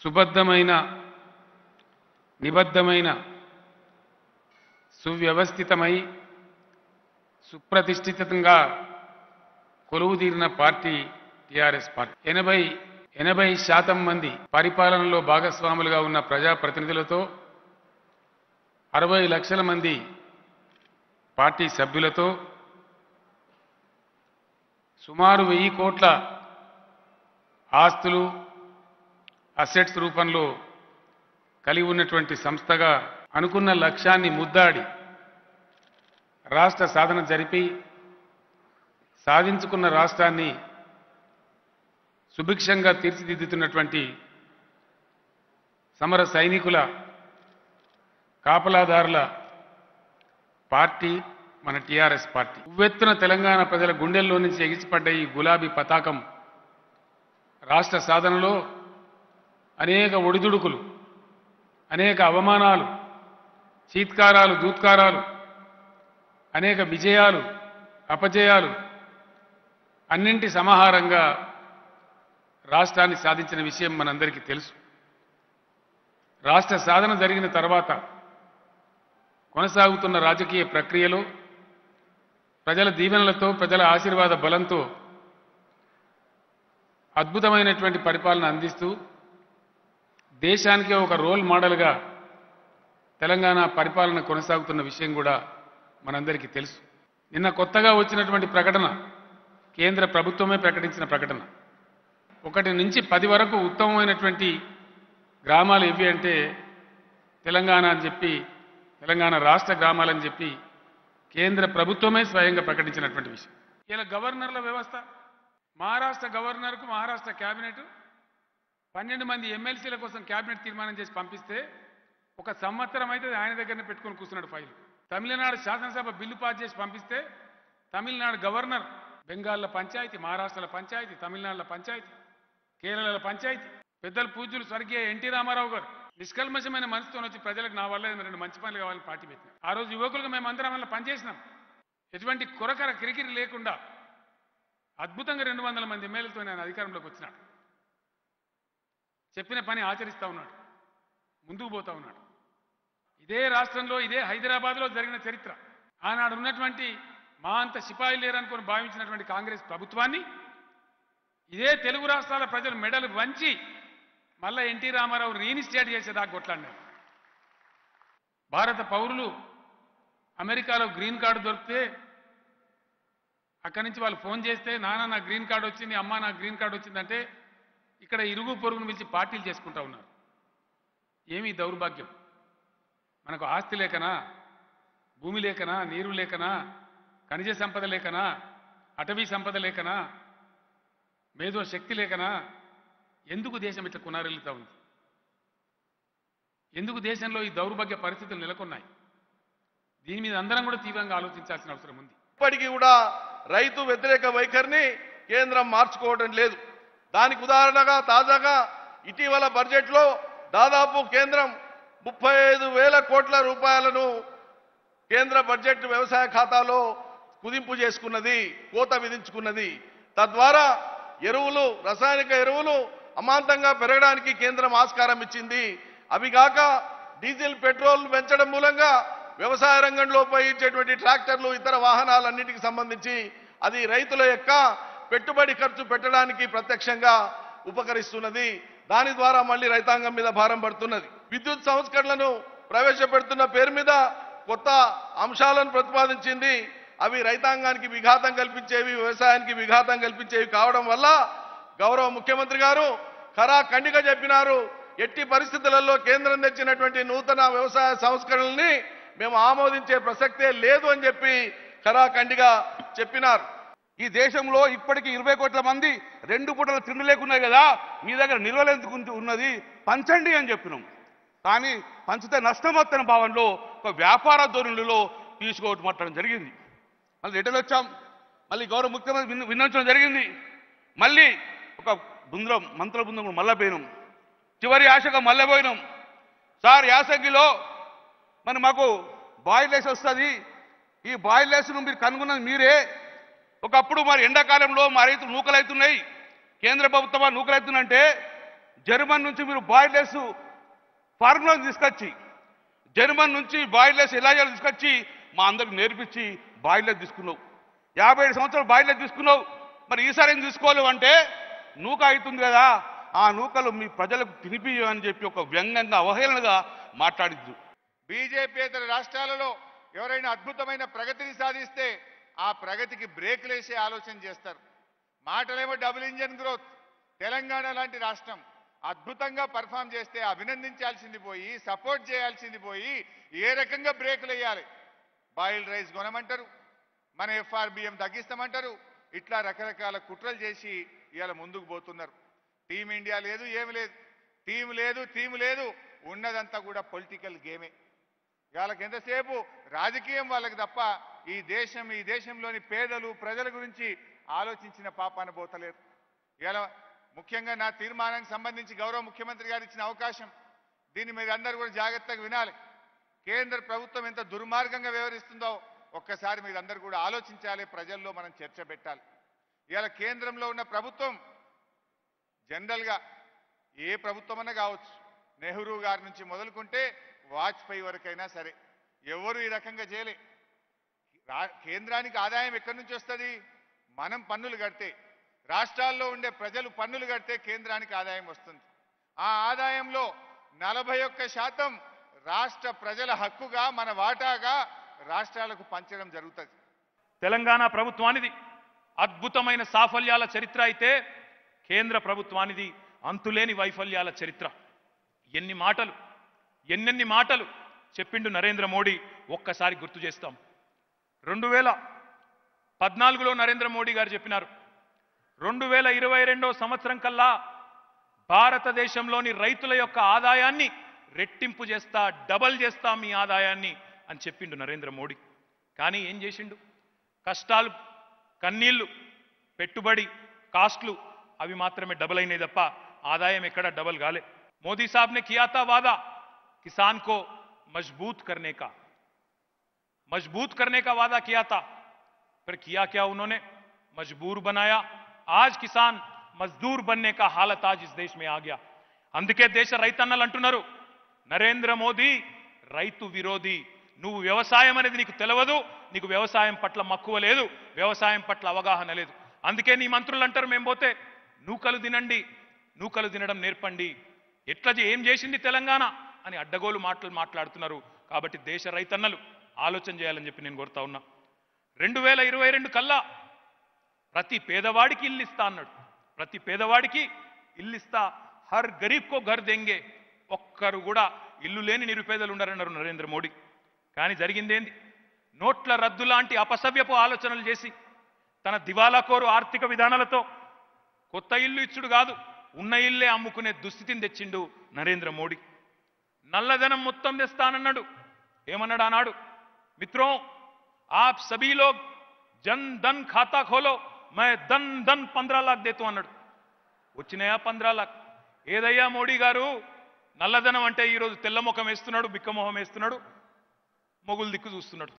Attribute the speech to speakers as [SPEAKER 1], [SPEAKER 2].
[SPEAKER 1] సుబద్ధమైన నిబద్ధమైన సువ్యవస్థితమై సుప్రతిష్ఠితంగా కొలువుదీరిన పార్టీ టిఆర్ఎస్ పార్టీ ఎనభై ఎనభై శాతం మంది పరిపాలనలో భాగస్వాములుగా ఉన్న ప్రజాప్రతినిధులతో అరవై లక్షల మంది పార్టీ సభ్యులతో సుమారు వెయ్యి కోట్ల ఆస్తులు అసెట్స్ రూపంలో కలిగి ఉన్నటువంటి సంస్థగా అనుకున్న లక్ష్యాన్ని ముద్దాడి రాష్ట్ర సాధన జరిపి సాధించుకున్న రాష్ట్రాన్ని సుభిక్షంగా తీర్చిదిద్దుతున్నటువంటి సమర సైనికుల కాపలాదారుల పార్టీ మన టీఆర్ఎస్ పార్టీ ఉవ్వెత్తున తెలంగాణ ప్రజల గుండెల్లో నుంచి ఎగిసిపడ్డ ఈ గులాబీ పతాకం రాష్ట్ర సాధనలో అనేక ఒడిదుడుకులు అనేక అవమానాలు చీత్కారాలు దూత్కారాలు అనేక విజయాలు అపజయాలు అన్నింటి సమాహారంగా రాష్ట్రాన్ని సాధించిన విషయం మనందరికీ తెలుసు రాష్ట్ర సాధన జరిగిన తర్వాత కొనసాగుతున్న రాజకీయ ప్రక్రియలో ప్రజల దీవెనలతో ప్రజల ఆశీర్వాద బలంతో అద్భుతమైనటువంటి పరిపాలన అందిస్తూ దేశానికే ఒక రోల్ మోడల్గా తెలంగాణ పరిపాలన కొనసాగుతున్న విషయం కూడా మనందరికీ తెలుసు నిన్న కొత్తగా వచ్చినటువంటి ప్రకటన కేంద్ర ప్రభుత్వమే ప్రకటించిన ప్రకటన ఒకటి నుంచి పది వరకు ఉత్తమమైనటువంటి గ్రామాలు ఏవి అంటే తెలంగాణ అని చెప్పి తెలంగాణ రాష్ట్ర గ్రామాలని చెప్పి కేంద్ర ప్రభుత్వమే స్వయంగా ప్రకటించినటువంటి విషయం ఇలా గవర్నర్ల వ్యవస్థ మహారాష్ట్ర గవర్నర్కు మహారాష్ట్ర క్యాబినెట్ పన్నెండు మంది ఎమ్మెల్సీల కోసం క్యాబినెట్ తీర్మానం చేసి పంపిస్తే ఒక సంవత్సరం అయితే ఆయన దగ్గరనే పెట్టుకొని కూర్చున్నాడు ఫైల్ తమిళనాడు శాసనసభ బిల్లు పాస్ చేసి పంపిస్తే తమిళనాడు గవర్నర్ బెంగాల్లో పంచాయతీ మహారాష్ట్రలో పంచాయతీ తమిళనాడులో పంచాయతీ కేరళలో పంచాయతీ పెద్దల పూజ్యులు స్వర్గీయ ఎన్టీ రామారావు గారు నిష్కల్మషమైన మనసుతో వచ్చి ప్రజలకు నా వల్ల ఏదైనా రెండు మంచి పనులు కావాలని పార్టీ పెట్టినాం ఆ రోజు యువకులుగా మేము అందరం వల్ల పనిచేసినాం ఎటువంటి కొరకర కిరికిరి లేకుండా అద్భుతంగా రెండు వందల మంది ఎమ్మెల్యేలతో ఆయన అధికారంలోకి వచ్చినాడు చెప్పిన పని ఆచరిస్తా ఉన్నాడు ముందుకు పోతా ఉన్నాడు ఇదే రాష్ట్రంలో ఇదే హైదరాబాద్లో జరిగిన చరిత్ర ఆనాడు ఉన్నటువంటి మా అంత సిపాయిలు లేరనుకొని భావించినటువంటి కాంగ్రెస్ ప్రభుత్వాన్ని ఇదే తెలుగు రాష్ట్రాల ప్రజలు మెడలు వంచి మళ్ళా ఎన్టీ రామారావు రీఇన్స్టేట్ చేసేదాకా కొట్లాడినారు భారత పౌరులు అమెరికాలో గ్రీన్ కార్డు దొరికితే అక్కడి నుంచి వాళ్ళు ఫోన్ చేస్తే నాన్న నా గ్రీన్ కార్డు వచ్చింది అమ్మ నా గ్రీన్ కార్డు వచ్చిందంటే ఇక్కడ ఇరుగు పొరుగును పిలిచి పార్టీలు చేసుకుంటా ఉన్నారు ఏమీ దౌర్భాగ్యం మనకు ఆస్తి లేకనా భూమి లేకనా నీరు లేకనా ఖనిజ సంపద లేకనా అటవీ సంపద లేకనా మేధో శక్తి లేకనా ఎందుకు దేశం ఇట్లా కొనారెళ్తా ఉంది ఎందుకు దేశంలో ఈ దౌర్భాగ్య పరిస్థితులు నెలకొన్నాయి దీని మీద అందరం కూడా తీవ్రంగా ఆలోచించాల్సిన అవసరం ఉంది
[SPEAKER 2] ఇప్పటికీ కూడా రైతు వ్యతిరేక వైఖరిని కేంద్రం మార్చుకోవడం లేదు దానికి ఉదాహరణగా తాజాగా ఇటీవల బడ్జెట్లో దాదాపు కేంద్రం ముప్పై ఐదు వేల కోట్ల రూపాయలను కేంద్ర బడ్జెట్ వ్యవసాయ ఖాతాలో కుదింపు చేసుకున్నది కోత విధించుకున్నది తద్వారా ఎరువులు రసాయనిక ఎరువులు అమాంతంగా పెరగడానికి కేంద్రం ఆస్కారం ఇచ్చింది అవి కాక డీజిల్ పెట్రోల్ పెంచడం మూలంగా వ్యవసాయ రంగంలో ఉపయోగించేటువంటి ట్రాక్టర్లు ఇతర వాహనాలన్నిటికి సంబంధించి అది రైతుల యొక్క పెట్టుబడి ఖర్చు పెట్టడానికి ప్రత్యక్షంగా ఉపకరిస్తున్నది దాని ద్వారా మళ్ళీ రైతాంగం మీద భారం పడుతున్నది విద్యుత్ సంస్కరణలను ప్రవేశపెడుతున్న పేరు మీద కొత్త అంశాలను ప్రతిపాదించింది అవి రైతాంగానికి విఘాతం కల్పించేవి వ్యవసాయానికి విఘాతం కల్పించేవి కావడం వల్ల గౌరవ ముఖ్యమంత్రి గారు ఖరా ఖండిగా చెప్పినారు ఎట్టి పరిస్థితులలో కేంద్రం తెచ్చినటువంటి నూతన వ్యవసాయ సంస్కరణల్ని మేము ఆమోదించే ప్రసక్తే లేదు అని చెప్పి ఖరా ఖండిగా చెప్పినారు
[SPEAKER 3] ఈ దేశంలో ఇప్పటికీ ఇరవై కోట్ల మంది రెండు పూటల తిండి లేకున్నాయి కదా మీ దగ్గర నిల్వలెందుకు ఉంటు- ఉన్నది పంచండి అని చెప్పినాం కానీ పంచితే నష్టం వస్తున్న భావనలో ఒక వ్యాపార ధోరణిలో తీసుకోవటం మాట్లాడడం జరిగింది మళ్ళీ రిటర్న్ వచ్చాం మళ్ళీ గౌరవ ముఖ్యమంత్రి విన్న- విన్నవించడం జరిగింది మళ్ళీ ఒక బృందం మంత్రుల బృందం కూడా మళ్ళా పోయినాం చివరి ఆశగా మళ్ళీ పోయినాం సార్ యాసంగిలో మరి మాకు బాయిల్ వేసి వస్తుంది ఈ బాయిల్ వేసును మీరు కనుగొన్నది మీరే ఒకప్పుడు మరి ఎండాకాలంలో మా రైతులు నూకలవుతున్నాయి కేంద్ర ప్రభుత్వం నూకలవుతుందంటే జర్మన్ నుంచి మీరు బాయిలర్స్ ఫార్ములా తీసుకొచ్చి జర్మన్ నుంచి బాయిలర్స్ ఎలా చేయాలో తీసుకొచ్చి మా అందరికి నేర్పించి బాయిలర్ తీసుకున్నావు యాభై ఏడు సంవత్సరాలు బాయిలర్ తీసుకున్నావు మరి ఈసారి ఏం తీసుకోలేవు అంటే నూక అవుతుంది కదా ఆ నూకలు మీ ప్రజలకు తినిపియని చెప్పి ఒక వ్యంగ్యంగా అవహేళనగా మాట్లాడిద్దు
[SPEAKER 4] బీజేపీయేతర రాష్ట్రాలలో ఎవరైనా అద్భుతమైన ప్రగతిని సాధిస్తే ఆ ప్రగతికి బ్రేకులు వేసే ఆలోచన చేస్తారు మాటలేమో డబుల్ ఇంజన్ గ్రోత్ తెలంగాణ లాంటి రాష్ట్రం అద్భుతంగా పర్ఫామ్ చేస్తే అభినందించాల్సింది పోయి సపోర్ట్ చేయాల్సింది పోయి ఏ రకంగా బ్రేకులు వేయాలి బాయిల్డ్ రైస్ కొనమంటారు మన ఎఫ్ఆర్బిఎం తగ్గిస్తామంటారు ఇట్లా రకరకాల కుట్రలు చేసి ఇవాళ ముందుకు పోతున్నారు టీం ఇండియా లేదు ఏమి లేదు టీం లేదు టీం లేదు ఉన్నదంతా కూడా పొలిటికల్ గేమే వాళ్ళకి ఎంతసేపు రాజకీయం వాళ్ళకి తప్ప ఈ దేశం ఈ దేశంలోని పేదలు ప్రజల గురించి ఆలోచించిన పాపాన పోతలేరు ఇలా ముఖ్యంగా నా తీర్మానానికి సంబంధించి గౌరవ ముఖ్యమంత్రి గారు ఇచ్చిన అవకాశం దీన్ని మీరు అందరూ కూడా జాగ్రత్తగా వినాలి కేంద్ర ప్రభుత్వం ఎంత దుర్మార్గంగా వ్యవహరిస్తుందో ఒక్కసారి మీరందరూ కూడా ఆలోచించాలి ప్రజల్లో మనం చర్చ పెట్టాలి ఇవాళ కేంద్రంలో ఉన్న ప్రభుత్వం జనరల్గా ఏ ప్రభుత్వమన్నా కావచ్చు నెహ్రూ గారి నుంచి మొదలుకుంటే వాజ్పేయి వరకైనా సరే ఎవరు ఈ రకంగా చేయలే రా- కేంద్రానికి ఆదాయం ఎక్కడి నుంచి వస్తుంది మనం పన్నులు కడితే రాష్ట్రాల్లో ఉండే ప్రజలు పన్నులు కడితే కేంద్రానికి ఆదాయం వస్తుంది ఆ ఆదాయంలో నలభై ఒక్క శాతం రాష్ట్ర ప్రజల హక్కుగా మన వాటాగా రాష్ట్రాలకు పంచడం జరుగుతుంది
[SPEAKER 5] తెలంగాణ ప్రభుత్వానిది అద్భుతమైన సాఫల్యాల చరిత్ర అయితే కేంద్ర ప్రభుత్వానిది అంతులేని వైఫల్యాల చరిత్ర ఎన్ని మాటలు ఎన్నెన్ని మాటలు చెప్పిండు నరేంద్ర మోడీ ఒక్కసారి గుర్తు చేస్తాం రెండు వేల పద్నాలుగులో నరేంద్ర మోడీ గారు చెప్పినారు రెండు వేల ఇరవై రెండో సంవత్సరం కల్లా భారతదేశంలోని రైతుల యొక్క ఆదాయాన్ని రెట్టింపు చేస్తా డబల్ చేస్తా మీ ఆదాయాన్ని అని చెప్పిండు నరేంద్ర మోడీ కానీ ఏం చేసిండు కష్టాలు కన్నీళ్లు పెట్టుబడి కాస్ట్లు అవి మాత్రమే డబల్ అయినాయి తప్ప ఆదాయం ఎక్కడ డబల్ కాలే మోదీ సాబ్ ने किया था वादा किसान को मजबूत करने का मजबूत करने का वादा किया था फिर किया क्या उन्होंने मजबूर बनाया आज किसान मजदूर बनने का हालत आज इस देश में आ गया అందుకే దేశ రైతన్నలు అంటున్నారు నరేంద్ర మోదీ రైతు విరోధి నువ్వు వ్యవసాయం అనేది నీకు తెలియదు నీకు వ్యవసాయం పట్ల మక్కువ లేదు వ్యవసాయం పట్ల అవగాహన లేదు అందుకే నీ మంత్రులు అంటారు మేము పోతే నూకలు తినండి నూకలు తినడం నేర్పండి ఎట్లా చే- ఏం చేసింది తెలంగాణ అని అడ్డగోలు మాటలు మాట్లాడుతున్నారు కాబట్టి దేశ రైతన్నలు ఆలోచన చేయాలని చెప్పి నేను కోరుతా ఉన్నా రెండు వేల ఇరవై రెండు కల్లా ప్రతి పేదవాడికి ఇల్లు ఇస్తా అన్నాడు ప్రతి పేదవాడికి ఇల్లు ఇస్తా హర్ గరీబ్ కో ఘర్ దెంగే ఒక్కరు కూడా ఇల్లు లేని నిరుపేదలు ఉన్నారన్నారు నరేంద్ర మోడీ కానీ జరిగిందేంది నోట్ల రద్దు లాంటి అపసవ్యపు ఆలోచనలు చేసి తన దివాలాకోరు ఆర్థిక విధానాలతో కొత్త ఇల్లు ఇచ్చుడు కాదు ఉన్న ఇల్లే అమ్ముకునే దుస్థితిని తెచ్చిండు నరేంద్ర మోడీ నల్లధనం మొత్తం తెస్తానన్నాడు ఏమన్నాడు ఆనాడు మిత్రో ఆప్ సభీ లోగ్ జన్ ధన్ ఖాతా ఖోలో మే ధన్ ధన్ పంద్రా లాక్ దేతూ అన్నాడు వచ్చినాయా పంద్రా లాక్ ఏదయ్యా మోడీ గారు నల్లధనం అంటే ఈరోజు తెల్ల ముఖం వేస్తున్నాడు బిక్క మొహం వేస్తున్నాడు మొగులు దిక్కు చూస్తున్నాడు